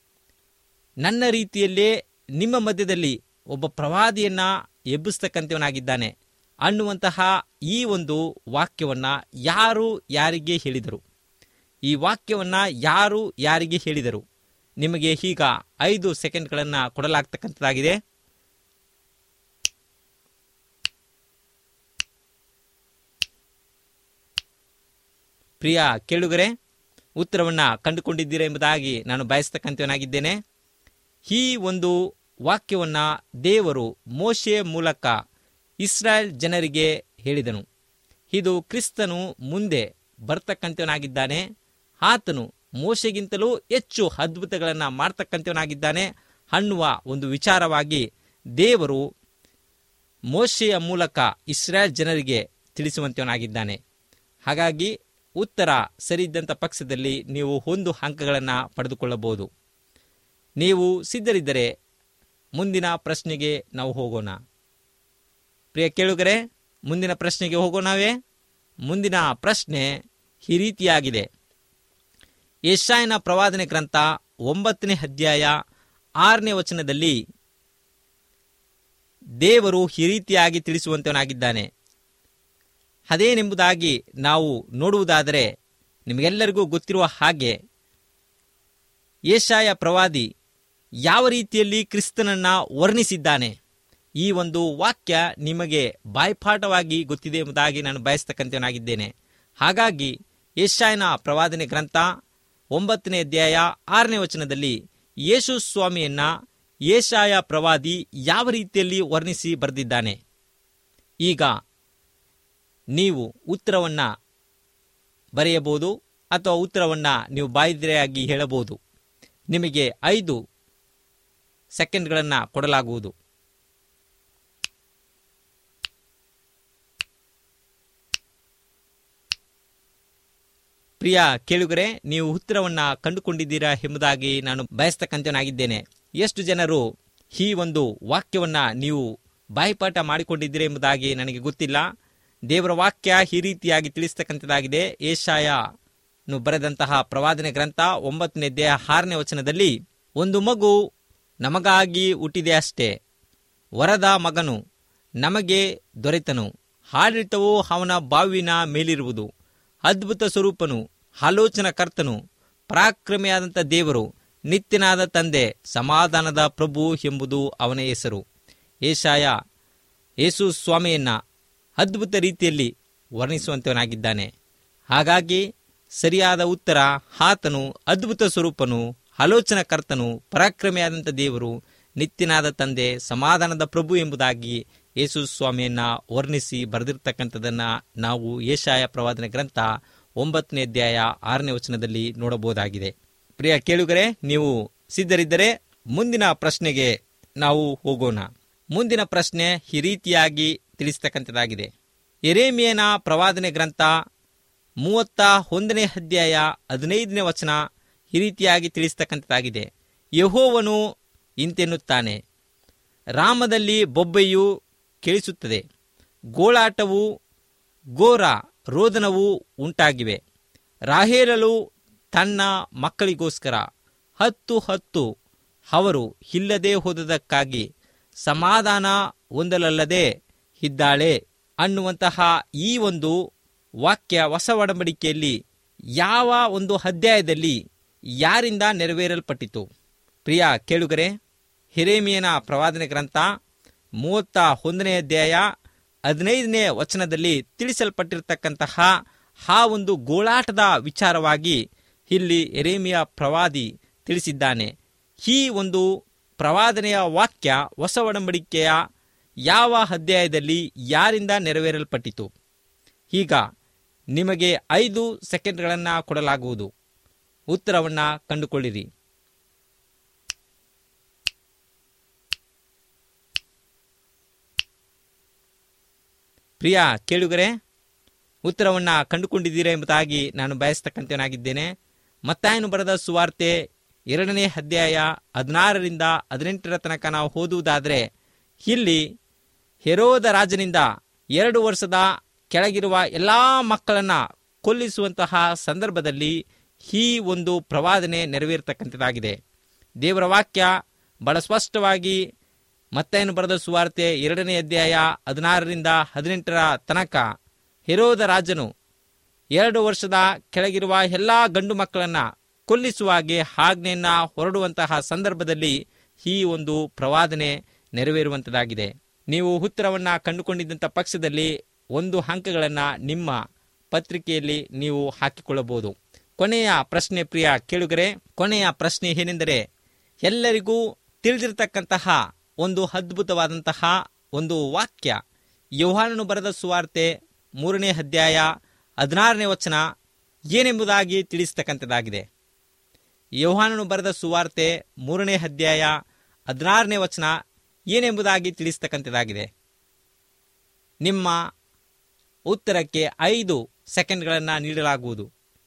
ನನ್ನ ರೀತಿಯಲ್ಲೇ ನಿಮ್ಮ ಮಧ್ಯದಲ್ಲಿ ಒಬ್ಬ ಪ್ರವಾದಿಯನ್ನ ಎಬ್ಬಿಸ್ತಕ್ಕಂಥವನಾಗಿದ್ದಾನೆ ಅನ್ನುವಂತಹ ಈ ಒಂದು ವಾಕ್ಯವನ್ನ ಯಾರು ಯಾರಿಗೆ ಹೇಳಿದರು ಈ ವಾಕ್ಯವನ್ನ ಯಾರು ಯಾರಿಗೆ ಹೇಳಿದರು ನಿಮಗೆ ಈಗ ಐದು ಸೆಕೆಂಡ್ಗಳನ್ನು ಕೊಡಲಾಗ್ತಕ್ಕಂಥದ್ದಾಗಿದೆ ಪ್ರಿಯ ಕೇಳುಗರೆ ಉತ್ತರವನ್ನು ಕಂಡುಕೊಂಡಿದ್ದೀರಾ ಎಂಬುದಾಗಿ ನಾನು ಬಯಸ್ತಕ್ಕಂಥವನಾಗಿದ್ದೇನೆ ಈ ಒಂದು ವಾಕ್ಯವನ್ನು ದೇವರು ಮೋಶೆಯ ಮೂಲಕ ಇಸ್ರಾಯೇಲ್ ಜನರಿಗೆ ಹೇಳಿದನು ಇದು ಕ್ರಿಸ್ತನು ಮುಂದೆ ಬರ್ತಕ್ಕಂಥವನಾಗಿದ್ದಾನೆ ಆತನು ಮೋಶೆಗಿಂತಲೂ ಹೆಚ್ಚು ಅದ್ಭುತಗಳನ್ನು ಮಾಡ್ತಕ್ಕಂಥವನಾಗಿದ್ದಾನೆ ಅನ್ನುವ ಒಂದು ವಿಚಾರವಾಗಿ ದೇವರು ಮೋಶೆಯ ಮೂಲಕ ಇಸ್ರಾಯೇಲ್ ಜನರಿಗೆ ತಿಳಿಸುವಂತವನಾಗಿದ್ದಾನೆ ಹಾಗಾಗಿ ಉತ್ತರ ಸರಿ ಇದ್ದಂಥ ಪಕ್ಷದಲ್ಲಿ ನೀವು ಒಂದು ಅಂಕಗಳನ್ನು ಪಡೆದುಕೊಳ್ಳಬಹುದು ನೀವು ಸಿದ್ಧರಿದ್ದರೆ ಮುಂದಿನ ಪ್ರಶ್ನೆಗೆ ನಾವು ಹೋಗೋಣ ಪ್ರಿಯ ಕೇಳುಗರೆ ಮುಂದಿನ ಪ್ರಶ್ನೆಗೆ ಹೋಗೋಣವೇ ಮುಂದಿನ ಪ್ರಶ್ನೆ ಈ ರೀತಿಯಾಗಿದೆ ಯಶಾಯನ ಪ್ರವಾದನೆ ಗ್ರಂಥ ಒಂಬತ್ತನೇ ಅಧ್ಯಾಯ ಆರನೇ ವಚನದಲ್ಲಿ ದೇವರು ಈ ರೀತಿಯಾಗಿ ತಿಳಿಸುವಂತವನಾಗಿದ್ದಾನೆ ಅದೇನೆಂಬುದಾಗಿ ನಾವು ನೋಡುವುದಾದರೆ ನಿಮಗೆಲ್ಲರಿಗೂ ಗೊತ್ತಿರುವ ಹಾಗೆ ಏಷಾಯ ಪ್ರವಾದಿ ಯಾವ ರೀತಿಯಲ್ಲಿ ಕ್ರಿಸ್ತನನ್ನ ವರ್ಣಿಸಿದ್ದಾನೆ ಈ ಒಂದು ವಾಕ್ಯ ನಿಮಗೆ ಬಾಯ್ಪಾಠವಾಗಿ ಗೊತ್ತಿದೆ ಎಂಬುದಾಗಿ ನಾನು ಬಯಸ್ತಕ್ಕಂಥವನಾಗಿದ್ದೇನೆ ಹಾಗಾಗಿ ಏಷಾಯನ ಪ್ರವಾದನೆ ಗ್ರಂಥ ಒಂಬತ್ತನೇ ಅಧ್ಯಾಯ ಆರನೇ ವಚನದಲ್ಲಿ ಯೇಸು ಸ್ವಾಮಿಯನ್ನ ಏಷಾಯ ಪ್ರವಾದಿ ಯಾವ ರೀತಿಯಲ್ಲಿ ವರ್ಣಿಸಿ ಬರೆದಿದ್ದಾನೆ ಈಗ ನೀವು ಉತ್ತರವನ್ನು ಬರೆಯಬಹುದು ಅಥವಾ ಉತ್ತರವನ್ನು ನೀವು ಬಾಯಿದ್ರೆಯಾಗಿ ಹೇಳಬಹುದು ನಿಮಗೆ ಐದು ಸೆಕೆಂಡ್ಗಳನ್ನು ಕೊಡಲಾಗುವುದು ಪ್ರಿಯ ಕೇಳುಗರೆ ನೀವು ಉತ್ತರವನ್ನು ಕಂಡುಕೊಂಡಿದ್ದೀರಾ ಎಂಬುದಾಗಿ ನಾನು ಬಯಸ್ತಕ್ಕಂಥವನಾಗಿದ್ದೇನೆ ಎಷ್ಟು ಜನರು ಈ ಒಂದು ವಾಕ್ಯವನ್ನ ನೀವು ಬಾಯಿಪಾಠ ಮಾಡಿಕೊಂಡಿದ್ದೀರಾ ಎಂಬುದಾಗಿ ನನಗೆ ಗೊತ್ತಿಲ್ಲ ದೇವರ ವಾಕ್ಯ ಈ ರೀತಿಯಾಗಿ ತಿಳಿಸ್ತಕ್ಕಂಥದ್ದಾಗಿದೆ ಏಷಾಯನು ಬರೆದಂತಹ ಪ್ರವಾದನೆ ಗ್ರಂಥ ಒಂಬತ್ತನೇ ದೇಹ ಆರನೇ ವಚನದಲ್ಲಿ ಒಂದು ಮಗು ನಮಗಾಗಿ ಹುಟ್ಟಿದೆ ಅಷ್ಟೇ ವರದ ಮಗನು ನಮಗೆ ದೊರೆತನು ಆಡಳಿತವು ಅವನ ಬಾವಿನ ಮೇಲಿರುವುದು ಅದ್ಭುತ ಸ್ವರೂಪನು ಆಲೋಚನ ಕರ್ತನು ಪರಾಕ್ರಮಿಯಾದಂಥ ದೇವರು ನಿತ್ಯನಾದ ತಂದೆ ಸಮಾಧಾನದ ಪ್ರಭು ಎಂಬುದು ಅವನ ಹೆಸರು ಏಷಾಯ ಯೇಸು ಸ್ವಾಮಿಯನ್ನ ಅದ್ಭುತ ರೀತಿಯಲ್ಲಿ ವರ್ಣಿಸುವಂತವನಾಗಿದ್ದಾನೆ ಹಾಗಾಗಿ ಸರಿಯಾದ ಉತ್ತರ ಆತನು ಅದ್ಭುತ ಸ್ವರೂಪನು ಆಲೋಚನ ಕರ್ತನು ಪರಾಕ್ರಮಿಯಾದಂಥ ದೇವರು ನಿತ್ಯನಾದ ತಂದೆ ಸಮಾಧಾನದ ಪ್ರಭು ಎಂಬುದಾಗಿ ಯೇಸು ಸ್ವಾಮಿಯನ್ನ ವರ್ಣಿಸಿ ಬರೆದಿರ್ತಕ್ಕಂಥದ್ದನ್ನು ನಾವು ಏಷಾಯ ಪ್ರವಾದನೆ ಗ್ರಂಥ ಒಂಬತ್ತನೇ ಅಧ್ಯಾಯ ಆರನೇ ವಚನದಲ್ಲಿ ನೋಡಬಹುದಾಗಿದೆ ಪ್ರಿಯ ಕೇಳುಗರೆ ನೀವು ಸಿದ್ಧರಿದ್ದರೆ ಮುಂದಿನ ಪ್ರಶ್ನೆಗೆ ನಾವು ಹೋಗೋಣ ಮುಂದಿನ ಪ್ರಶ್ನೆ ಈ ರೀತಿಯಾಗಿ ತಿಳಿಸ್ತಕ್ಕಂಥದ್ದಾಗಿದೆ ಎರೇಮಿಯನ ಪ್ರವಾದನೆ ಗ್ರಂಥ ಮೂವತ್ತ ಒಂದನೇ ಅಧ್ಯಾಯ ಹದಿನೈದನೇ ವಚನ ಈ ರೀತಿಯಾಗಿ ತಿಳಿಸ್ತಕ್ಕಂಥದ್ದಾಗಿದೆ ಯಹೋವನು ಇಂತೆನ್ನುತ್ತಾನೆ ರಾಮದಲ್ಲಿ ಬೊಬ್ಬೆಯು ಕೇಳಿಸುತ್ತದೆ ಗೋಳಾಟವು ಘೋರ ರೋದನವು ಉಂಟಾಗಿವೆ ರಾಹೇಲಲು ತನ್ನ ಮಕ್ಕಳಿಗೋಸ್ಕರ ಹತ್ತು ಹತ್ತು ಅವರು ಇಲ್ಲದೆ ಹೋದದಕ್ಕಾಗಿ ಸಮಾಧಾನ ಹೊಂದಲಲ್ಲದೆ ಇದ್ದಾಳೆ ಅನ್ನುವಂತಹ ಈ ಒಂದು ವಾಕ್ಯ ಹೊಸ ಒಡಂಬಡಿಕೆಯಲ್ಲಿ ಯಾವ ಒಂದು ಅಧ್ಯಾಯದಲ್ಲಿ ಯಾರಿಂದ ನೆರವೇರಲ್ಪಟ್ಟಿತು ಪ್ರಿಯ ಕೇಳುಗರೆ ಹಿರೇಮಿಯನ ಪ್ರವಾದನೆ ಗ್ರಂಥ ಮೂವತ್ತ ಒಂದನೇ ಅಧ್ಯಾಯ ಹದಿನೈದನೇ ವಚನದಲ್ಲಿ ತಿಳಿಸಲ್ಪಟ್ಟಿರತಕ್ಕಂತಹ ಆ ಒಂದು ಗೋಳಾಟದ ವಿಚಾರವಾಗಿ ಇಲ್ಲಿ ಎರೇಮಿಯ ಪ್ರವಾದಿ ತಿಳಿಸಿದ್ದಾನೆ ಈ ಒಂದು ಪ್ರವಾದನೆಯ ವಾಕ್ಯ ಹೊಸ ಒಡಂಬಡಿಕೆಯ ಯಾವ ಅಧ್ಯಾಯದಲ್ಲಿ ಯಾರಿಂದ ನೆರವೇರಲ್ಪಟ್ಟಿತು ಈಗ ನಿಮಗೆ ಐದು ಸೆಕೆಂಡ್ಗಳನ್ನು ಕೊಡಲಾಗುವುದು ಉತ್ತರವನ್ನು ಕಂಡುಕೊಳ್ಳಿರಿ ಪ್ರಿಯ ಕೇಳುಗರೆ ಉತ್ತರವನ್ನು ಕಂಡುಕೊಂಡಿದ್ದೀರಾ ಎಂಬುದಾಗಿ ನಾನು ಬಯಸ್ತಕ್ಕಂಥವನಾಗಿದ್ದೇನೆ ಮತ್ತಾಯನು ಬರೆದ ಸುವಾರ್ತೆ ಎರಡನೇ ಅಧ್ಯಾಯ ಹದಿನಾರರಿಂದ ಹದಿನೆಂಟರ ತನಕ ನಾವು ಓದುವುದಾದರೆ ಇಲ್ಲಿ ಹೆರೋದ ರಾಜನಿಂದ ಎರಡು ವರ್ಷದ ಕೆಳಗಿರುವ ಎಲ್ಲ ಮಕ್ಕಳನ್ನು ಕೊಲ್ಲಿಸುವಂತಹ ಸಂದರ್ಭದಲ್ಲಿ ಈ ಒಂದು ಪ್ರವಾದನೆ ನೆರವೇರ್ತಕ್ಕಂಥದ್ದಾಗಿದೆ ದೇವರ ವಾಕ್ಯ ಬಹಳ ಸ್ಪಷ್ಟವಾಗಿ ಮತ್ತೇನು ಬರೆದ ಸುವಾರ್ತೆ ಎರಡನೇ ಅಧ್ಯಾಯ ಹದಿನಾರರಿಂದ ಹದಿನೆಂಟರ ತನಕ ಹೆರೋದ ರಾಜನು ಎರಡು ವರ್ಷದ ಕೆಳಗಿರುವ ಎಲ್ಲ ಗಂಡು ಮಕ್ಕಳನ್ನು ಕೊಲ್ಲಿಸುವ ಹಾಗೆ ಆಜ್ಞೆಯನ್ನ ಹೊರಡುವಂತಹ ಸಂದರ್ಭದಲ್ಲಿ ಈ ಒಂದು ಪ್ರವಾದನೆ ನೆರವೇರುವಂಥದ್ದಾಗಿದೆ ನೀವು ಉತ್ತರವನ್ನು ಕಂಡುಕೊಂಡಿದ್ದಂಥ ಪಕ್ಷದಲ್ಲಿ ಒಂದು ಅಂಕಗಳನ್ನು ನಿಮ್ಮ ಪತ್ರಿಕೆಯಲ್ಲಿ ನೀವು ಹಾಕಿಕೊಳ್ಳಬಹುದು ಕೊನೆಯ ಪ್ರಶ್ನೆ ಪ್ರಿಯ ಕೇಳುಗರೆ ಕೊನೆಯ ಪ್ರಶ್ನೆ ಏನೆಂದರೆ ಎಲ್ಲರಿಗೂ ತಿಳಿದಿರತಕ್ಕಂತಹ ಒಂದು ಅದ್ಭುತವಾದಂತಹ ಒಂದು ವಾಕ್ಯ ಯೋಹಾನನು ಬರೆದ ಸುವಾರ್ತೆ ಮೂರನೇ ಅಧ್ಯಾಯ ಹದಿನಾರನೇ ವಚನ ಏನೆಂಬುದಾಗಿ ತಿಳಿಸ್ತಕ್ಕಂಥದ್ದಾಗಿದೆ ಯೋಹಾನನು ಬರೆದ ಸುವಾರ್ತೆ ಮೂರನೇ ಅಧ್ಯಾಯ ಹದಿನಾರನೇ ವಚನ ಏನೆಂಬುದಾಗಿ ತಿಳಿಸ್ತಕ್ಕಂಥದ್ದಾಗಿದೆ ನಿಮ್ಮ ಉತ್ತರಕ್ಕೆ ಐದು ಸೆಕೆಂಡ್ಗಳನ್ನು ನೀಡಲಾಗುವುದು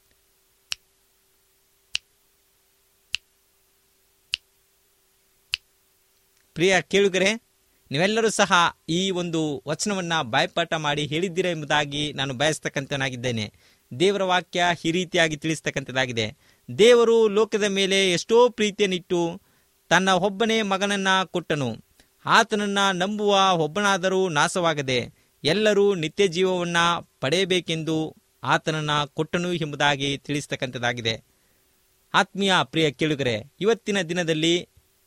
ಪ್ರಿಯ ಕೇಳುಗರೆ ನೀವೆಲ್ಲರೂ ಸಹ ಈ ಒಂದು ವಚನವನ್ನ ಬಾಯ್ಪಾಠ ಮಾಡಿ ಹೇಳಿದ್ದೀರಾ ಎಂಬುದಾಗಿ ನಾನು ಬಯಸ್ತಕ್ಕಂಥವನಾಗಿದ್ದೇನೆ ದೇವರ ವಾಕ್ಯ ಈ ರೀತಿಯಾಗಿ ತಿಳಿಸ್ತಕ್ಕಂಥದ್ದಾಗಿದೆ ದೇವರು ಲೋಕದ ಮೇಲೆ ಎಷ್ಟೋ ಪ್ರೀತಿಯನ್ನಿಟ್ಟು ತನ್ನ ಒಬ್ಬನೇ ಮಗನನ್ನ ಕೊಟ್ಟನು ಆತನನ್ನ ನಂಬುವ ಒಬ್ಬನಾದರೂ ನಾಶವಾಗದೆ ಎಲ್ಲರೂ ನಿತ್ಯ ಜೀವವನ್ನ ಪಡೆಯಬೇಕೆಂದು ಆತನನ್ನ ಕೊಟ್ಟನು ಎಂಬುದಾಗಿ ತಿಳಿಸ್ತಕ್ಕಂಥದ್ದಾಗಿದೆ ಆತ್ಮೀಯ ಪ್ರಿಯ ಕೇಳುಗರೆ ಇವತ್ತಿನ ದಿನದಲ್ಲಿ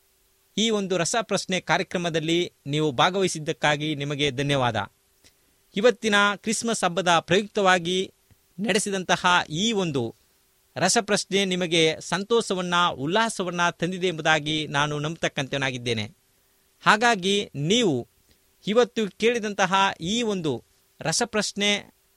ಈ ಒಂದು ರಸಪ್ರಶ್ನೆ ಕಾರ್ಯಕ್ರಮದಲ್ಲಿ ನೀವು ಭಾಗವಹಿಸಿದ್ದಕ್ಕಾಗಿ ನಿಮಗೆ ಧನ್ಯವಾದ ಇವತ್ತಿನ ಕ್ರಿಸ್ಮಸ್ ಹಬ್ಬದ ಪ್ರಯುಕ್ತವಾಗಿ ನಡೆಸಿದಂತಹ ಈ ಒಂದು ರಸಪ್ರಶ್ನೆ ನಿಮಗೆ ಸಂತೋಷವನ್ನ ಉಲ್ಲಾಸವನ್ನ ತಂದಿದೆ ಎಂಬುದಾಗಿ ನಾನು ನಂಬತಕ್ಕಂಥವನಾಗಿದ್ದೇನೆ ಹಾಗಾಗಿ ನೀವು ಇವತ್ತು ಕೇಳಿದಂತಹ ಈ ಒಂದು ರಸಪ್ರಶ್ನೆ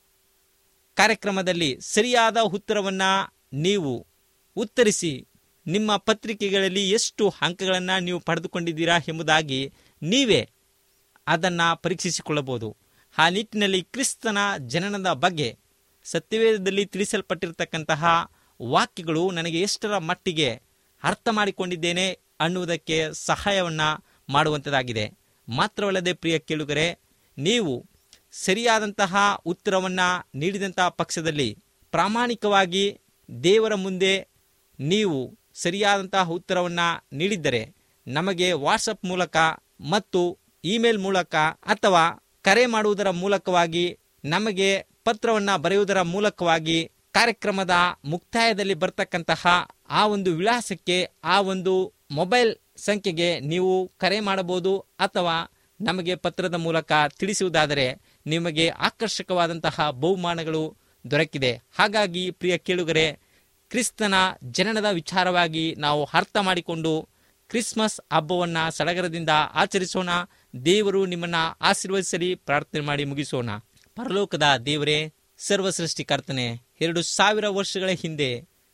ಕಾರ್ಯಕ್ರಮದಲ್ಲಿ ಸರಿಯಾದ ಉತ್ತರವನ್ನ ನೀವು ಉತ್ತರಿಸಿ ನಿಮ್ಮ ಪತ್ರಿಕೆಗಳಲ್ಲಿ ಎಷ್ಟು ಅಂಕಗಳನ್ನು ನೀವು ಪಡೆದುಕೊಂಡಿದ್ದೀರಾ ಎಂಬುದಾಗಿ ನೀವೇ ಅದನ್ನು ಪರೀಕ್ಷಿಸಿಕೊಳ್ಳಬಹುದು ಆ ನಿಟ್ಟಿನಲ್ಲಿ ಕ್ರಿಸ್ತನ ಜನನದ ಬಗ್ಗೆ ಸತ್ಯವೇದದಲ್ಲಿ ತಿಳಿಸಲ್ಪಟ್ಟಿರತಕ್ಕಂತಹ ವಾಕ್ಯಗಳು ನನಗೆ ಎಷ್ಟರ ಮಟ್ಟಿಗೆ ಅರ್ಥ ಮಾಡಿಕೊಂಡಿದ್ದೇನೆ ಅನ್ನುವುದಕ್ಕೆ ಸಹಾಯವನ್ನ ಮಾಡುವಂಥದ್ದಾಗಿದೆ ಮಾತ್ರವಲ್ಲದೆ ಪ್ರಿಯ ಕೇಳುಗರೆ ನೀವು ಸರಿಯಾದಂತಹ ಉತ್ತರವನ್ನ ನೀಡಿದಂತಹ ಪಕ್ಷದಲ್ಲಿ ಪ್ರಾಮಾಣಿಕವಾಗಿ ದೇವರ ಮುಂದೆ ನೀವು ಸರಿಯಾದಂತಹ ಉತ್ತರವನ್ನ ನೀಡಿದ್ದರೆ ನಮಗೆ ವಾಟ್ಸಪ್ ಮೂಲಕ ಮತ್ತು ಇಮೇಲ್ ಮೂಲಕ ಅಥವಾ ಕರೆ ಮಾಡುವುದರ ಮೂಲಕವಾಗಿ ನಮಗೆ ಪತ್ರವನ್ನ ಬರೆಯುವುದರ ಮೂಲಕವಾಗಿ ಕಾರ್ಯಕ್ರಮದ ಮುಕ್ತಾಯದಲ್ಲಿ ಬರ್ತಕ್ಕಂತಹ ಆ ಒಂದು ವಿಳಾಸಕ್ಕೆ ಆ ಒಂದು ಮೊಬೈಲ್ ಸಂಖ್ಯೆಗೆ ನೀವು ಕರೆ ಮಾಡಬಹುದು ಅಥವಾ ನಮಗೆ ಪತ್ರದ ಮೂಲಕ ತಿಳಿಸುವುದಾದರೆ ನಿಮಗೆ ಆಕರ್ಷಕವಾದಂತಹ ಬಹುಮಾನಗಳು ದೊರಕಿದೆ ಹಾಗಾಗಿ ಪ್ರಿಯ ಕೇಳುಗರೆ ಕ್ರಿಸ್ತನ ಜನನದ ವಿಚಾರವಾಗಿ ನಾವು ಅರ್ಥ ಮಾಡಿಕೊಂಡು ಕ್ರಿಸ್ಮಸ್ ಹಬ್ಬವನ್ನ ಸಡಗರದಿಂದ ಆಚರಿಸೋಣ ದೇವರು ನಿಮ್ಮನ್ನ ಆಶೀರ್ವದಿಸಲಿ ಪ್ರಾರ್ಥನೆ ಮಾಡಿ ಮುಗಿಸೋಣ ಪರಲೋಕದ ದೇವರೇ ಸರ್ವ ಸೃಷ್ಟಿಕರ್ತನೆ ಎರಡು ಸಾವಿರ ವರ್ಷಗಳ ಹಿಂದೆ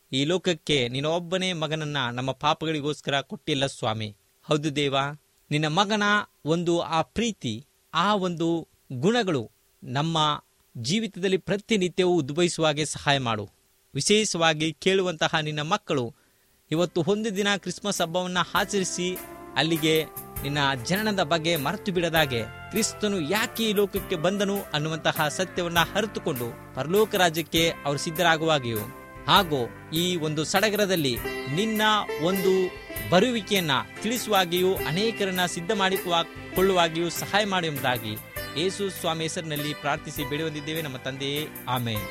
ಈ ಲೋಕಕ್ಕೆ ನಿನ್ನ ಒಬ್ಬನೇ ಮಗನನ್ನ ನಮ್ಮ ಪಾಪಗಳಿಗೋಸ್ಕರ ಕೊಟ್ಟಿಲ್ಲ ಸ್ವಾಮಿ ಹೌದು ದೇವ ನಿನ್ನ ಮಗನ ಒಂದು ಆ ಪ್ರೀತಿ ಆ ಒಂದು ಗುಣಗಳು ನಮ್ಮ ಜೀವಿತದಲ್ಲಿ ಪ್ರತಿನಿತ್ಯವೂ ಉದ್ಭವಿಸುವ ಹಾಗೆ ಸಹಾಯ ಮಾಡು ವಿಶೇಷವಾಗಿ ಕೇಳುವಂತಹ ನಿನ್ನ ಮಕ್ಕಳು ಇವತ್ತು ಒಂದು ದಿನ ಕ್ರಿಸ್ಮಸ್ ಹಬ್ಬವನ್ನು ಆಚರಿಸಿ ಅಲ್ಲಿಗೆ ನಿನ್ನ ಜನನದ ಬಗ್ಗೆ ಮರೆತು ಬಿಡದಾಗೆ ಕ್ರಿಸ್ತನು ಯಾಕೆ ಈ ಲೋಕಕ್ಕೆ ಬಂದನು ಅನ್ನುವಂತಹ ಸತ್ಯವನ್ನ ಅರಿತುಕೊಂಡು ಪರಲೋಕ ರಾಜ್ಯಕ್ಕೆ ಅವರು ಸಿದ್ಧರಾಗುವಾಗಿಯೂ ಹಾಗೂ ಈ ಒಂದು ಸಡಗರದಲ್ಲಿ ನಿನ್ನ ಒಂದು ಬರುವಿಕೆಯನ್ನ ತಿಳಿಸುವಾಗಿಯೂ ಅನೇಕರನ್ನ ಸಿದ್ಧ ಮಾಡಿಕೊಳ್ಳುವಾಗಿಯೂ ಸಹಾಯ ಮಾಡುವುದಾಗಿ ಯೇಸು ಸ್ವಾಮಿ ಹೆಸರಿನಲ್ಲಿ ಪ್ರಾರ್ಥಿಸಿ ಬೇಡಿ ನಮ್ಮ ತಂದೆಯೇ ಆಮೇಲೆ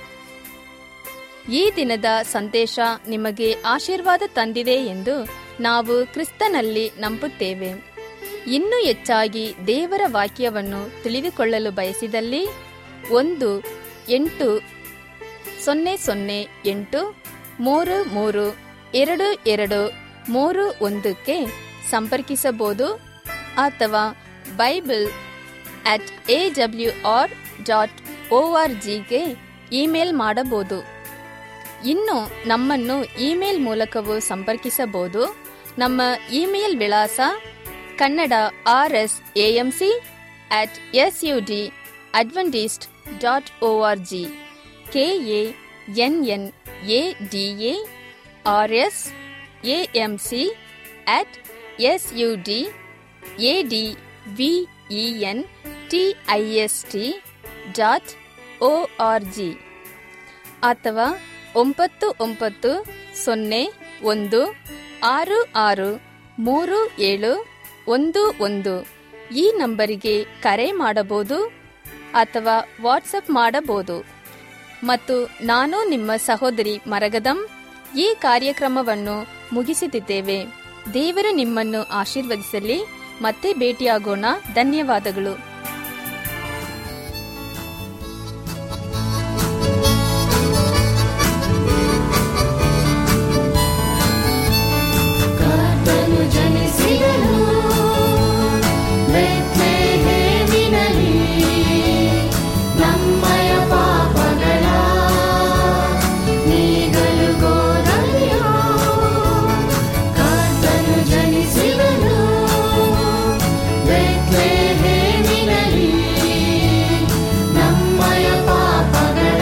ಈ ದಿನದ ಸಂದೇಶ ನಿಮಗೆ ಆಶೀರ್ವಾದ ತಂದಿದೆ ಎಂದು ನಾವು ಕ್ರಿಸ್ತನಲ್ಲಿ ನಂಬುತ್ತೇವೆ ಇನ್ನೂ ಹೆಚ್ಚಾಗಿ ದೇವರ ವಾಕ್ಯವನ್ನು ತಿಳಿದುಕೊಳ್ಳಲು ಬಯಸಿದಲ್ಲಿ ಒಂದು ಎಂಟು ಸೊನ್ನೆ ಸೊನ್ನೆ ಎಂಟು ಮೂರು ಮೂರು ಎರಡು ಎರಡು ಮೂರು ಒಂದಕ್ಕೆ ಸಂಪರ್ಕಿಸಬಹುದು ಅಥವಾ Bible at A W R dot O R ಜಿಗೆ ಇಮೇಲ್ ಮಾಡಬಹುದು ಇನ್ನು ನಮ್ಮನ್ನು ಇಮೇಲ್ ಮೂಲಕವೂ ಸಂಪರ್ಕಿಸಬಹುದು ನಮ್ಮ ಇಮೇಲ್ ವಿಳಾಸ Kannada R S AMC at S U D Adventist dot O R G K A N N A D A R S AM C at S U D A D V E N T I S T dot O R G ಅಥವಾ ಒಂಬತ್ತು ಒಂಬತ್ತು ಸೊನ್ನೆ ಒಂದು ಆರು ಆರು ಮೂರು ಏಳು ಒಂದು ಒಂದು ಈ ನಂಬರಿಗೆ ಕರೆ ಮಾಡಬಹುದು ಅಥವಾ ವಾಟ್ಸಪ್ ಮಾಡಬಹುದು ಮತ್ತು ನಾನು ನಿಮ್ಮ ಸಹೋದರಿ ಮರಗದಂ ಈ ಕಾರ್ಯಕ್ರಮವನ್ನು ಮುಗಿಸುತ್ತಿದ್ದೇವೆ ದೇವರು ನಿಮ್ಮನ್ನು ಆಶೀರ್ವದಿಸಲಿ ಮತ್ತೆ ಭೇಟಿಯಾಗೋಣ ಧನ್ಯವಾದಗಳು ಕರ್ತನು ಜನಿಸಿದನು ಬೆತ್ಲೆಹೇಮಿನಲ್ಲಿ ನಮ್ಮಯ ಪಾಪಗಳ ನೀಗಲು ಗೋರಲಿಯ ಕರ್ತನು ಜನಿಸಿದನು ಬೆತ್ಲೆಹೇಮಿನಲ್ಲಿ ನಮ್ಮಯ ಪಾಪಗಳ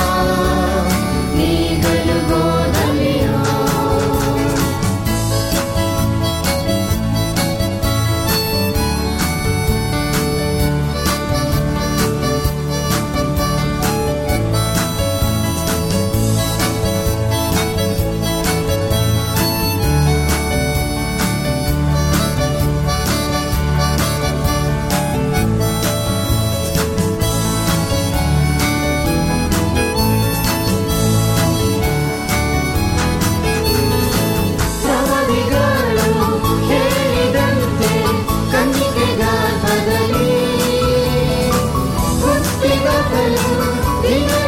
ನೀಗಲು ಗೋರಲಿಯ ಪ್ರವಾದಿಗಳು ಹೇಳಿದಂತೆ ಕನ್ನಿಕೆ ಗರ್ಭದಲ್ಲಿ ಹುಟ್ಟಿದ ಫಲ ದಿನ